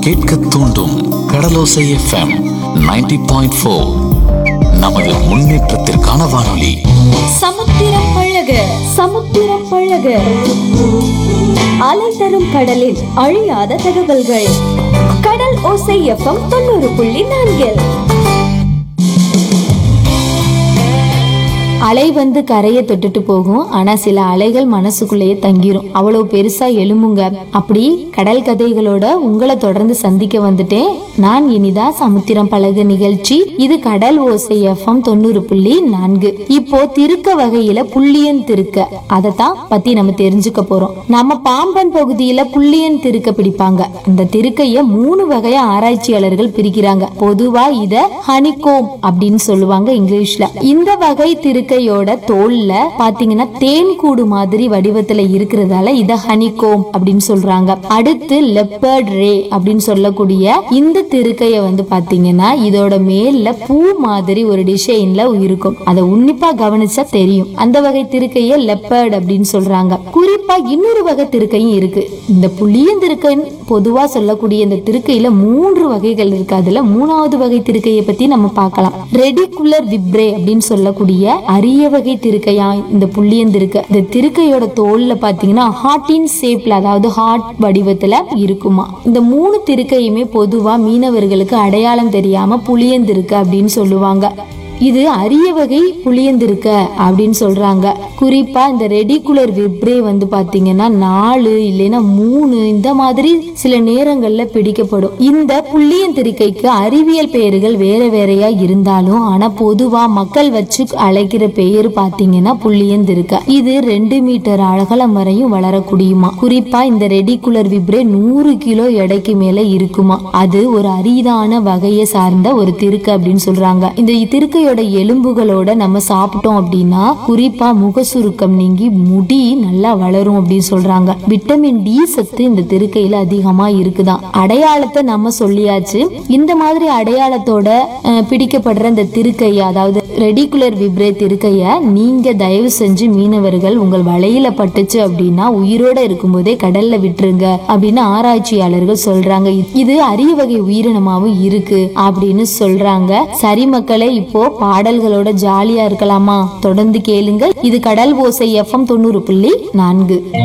கேட்க தூண்டும் கடலோசை FM 90.4 point four நமது முன்னேற்றத்திற்கான வானொலி சமுத்திரம் பழக சமுத்திரம் பழக அலை தரும் கடலில் அழியாத தகவல்கள் கடல் ஓசை எஃப்எம் தொண்ணூறு புள்ளி நான்கில் அலை வந்து கரையை தொட்டுட்டு போகும் ஆனா சில அலைகள் மனசுக்குள்ளேயே தங்கிரும் அவ்வளவு பெருசா எழும்புங்க அப்படி கடல் கதைகளோட உங்களை தொடர்ந்து சந்திக்க வந்துட்டேன் நான் இனிதா சமுத்திரம் பழகு நிகழ்ச்சி இது கடல் ஓசை எஃப்எம் தொண்ணூறு புள்ளி நான்கு இப்போ திருக்க வகையில புள்ளியன் திருக்க அதைத்தான் பத்தி நம்ம தெரிஞ்சுக்க போறோம் நம்ம பாம்பன் பகுதியில புள்ளியன் திருக்க பிடிப்பாங்க அந்த திருக்கைய மூணு வகையா ஆராய்ச்சியாளர்கள் பிரிக்கிறாங்க பொதுவா இத ஹனிகோம் அப்படின்னு சொல்லுவாங்க இங்கிலீஷ்ல இந்த வகை திருக்கையோட தோல்ல பாத்தீங்கன்னா தேன் கூடு மாதிரி வடிவத்துல இருக்கிறதால இத ஹனிகோம் அப்படின்னு சொல்றாங்க அடுத்து லெப்பர்ட் ரே அப்படின்னு சொல்லக்கூடிய இந்த திருக்கைய வந்து பாத்தீங்கன்னா இதோட மேல்ல பூ மாதிரி ஒரு டிசைன்ல இருக்கும் அதை உன்னிப்பா கவனிச்சா தெரியும் அந்த வகை திருக்கைய லெப்பர்ட் அப்படின்னு சொல்றாங்க குறிப்பா இன்னொரு வகை திருக்கையும் இருக்கு இந்த புளியந்திருக்கைன்னு பொதுவா சொல்லக்கூடிய இந்த திருக்கையில மூன்று வகைகள் இருக்கு அதுல மூணாவது வகை திருக்கையை பத்தி நம்ம பார்க்கலாம் ரெடிகுலர் விப்ரே அப்படின்னு சொல்லக்கூடிய அரிய வகை திருக்கையா இந்த புள்ளியந்திருக்க இந்த திருக்கையோட தோல்ல பாத்தீங்கன்னா ஹார்டின் ஷேப்ல அதாவது ஹார்ட் வடிவத்துல இருக்குமா இந்த மூணு திருக்கையுமே பொதுவா மீனவர்களுக்கு அடையாளம் தெரியாம புளியந்திருக்க அப்படின்னு சொல்லுவாங்க இது அரிய வகை புளியந்திருக்க அப்படின்னு சொல்றாங்க குறிப்பா இந்த ரெடிகுலர் விப்ரே வந்து பாத்தீங்கன்னா நாலு இல்லைன்னா மூணு இந்த மாதிரி சில நேரங்கள்ல பிடிக்கப்படும் இந்த புள்ளியந்திருக்கைக்கு அறிவியல் பெயர்கள் வேற வேறையா இருந்தாலும் ஆனா பொதுவா மக்கள் வச்சு அழைக்கிற பெயர் பாத்தீங்கன்னா புள்ளியந்திருக்க இது ரெண்டு மீட்டர் அகலம் வரையும் வளரக்கூடியமா குறிப்பா இந்த ரெடிகுலர் விப்ரே நூறு கிலோ எடைக்கு மேல இருக்குமா அது ஒரு அரிதான வகையை சார்ந்த ஒரு திருக்கு அப்படின்னு சொல்றாங்க இந்த திருக்கையோட எலும்புகளோட நம்ம சாப்பிட்டோம் அப்படின்னா குறிப்பா முகசுருக்கம் நீங்கி முடி நல்லா வளரும் அப்படின்னு சொல்றாங்க விட்டமின் டி சத்து இந்த திருக்கையில அதிகமா இருக்குதாம் அடையாளத்தை நம்ம சொல்லியாச்சு இந்த மாதிரி அடையாளத்தோட அஹ், பிடிக்கப்படுற இந்த திருக்கைய அதாவது ரெடிகுலர் விப்ரே திருக்கைய நீங்க தயவு செஞ்சு மீனவர்கள் உங்கள் வலையில பட்டுச்சு அப்படின்னா உயிரோட இருக்கும்போதே கடல்ல விட்டுருங்க அப்படின்னு ஆராய்ச்சியாளர்கள் சொல்றாங்க இது அரிய வகை உயிரினமாவும் இருக்கு அப்படின்னு சொல்றாங்க சரி மக்களே இப்போ பாடல்களோட ஜாலியா இருக்கலாமா தொடர்ந்து கேளுங்க இது கடல் ஓசை எஃப்எம் தொண்ணூறு புள்ளி நான்கு